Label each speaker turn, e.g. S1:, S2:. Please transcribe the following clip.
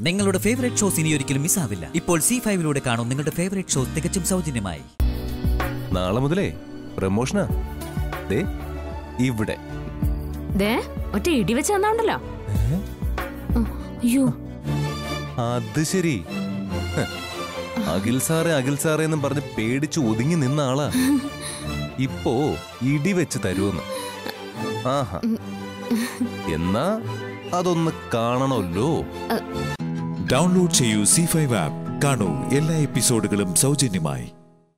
S1: നിങ്ങളുടെ favourite shows ഇനി ഒരിക്കലും മിസ്സാവില്ല ഇപ്പോൾ സി ഫൈവിലൂടെ കാണും നിങ്ങളുടെ ഫേവറേറ്റ് ഷോ തികച്ചും സൗജന്യമായി
S2: നാളെ മുതലേ പ്രമോഷനാ ദേ ഇവിടെ
S3: ദേ ഒറ്റ ഇടി വെച്ച് തന്നാണ്ടല്ലോ അയ്യോ
S2: അത് ശരി ഹ്. അഖിൽ സാറേ അഖിൽ സാറേ എന്നും പറഞ്ഞ് പേടിച്ച് ഒതുങ്ങി നിന്ന ആളാ ഇപ്പോ ഇടി വെച്ച് തരുമെന്ന് ആഹാ എന്നാ അതൊന്ന് കാണണമല്ലോ
S4: ഡൗൺലോഡ് ചെയ്യൂ സി ഫൈവ് ആപ്പ് കാണൂ എല്ലാ എപ്പിസോഡുകളും സൗജന്യമായി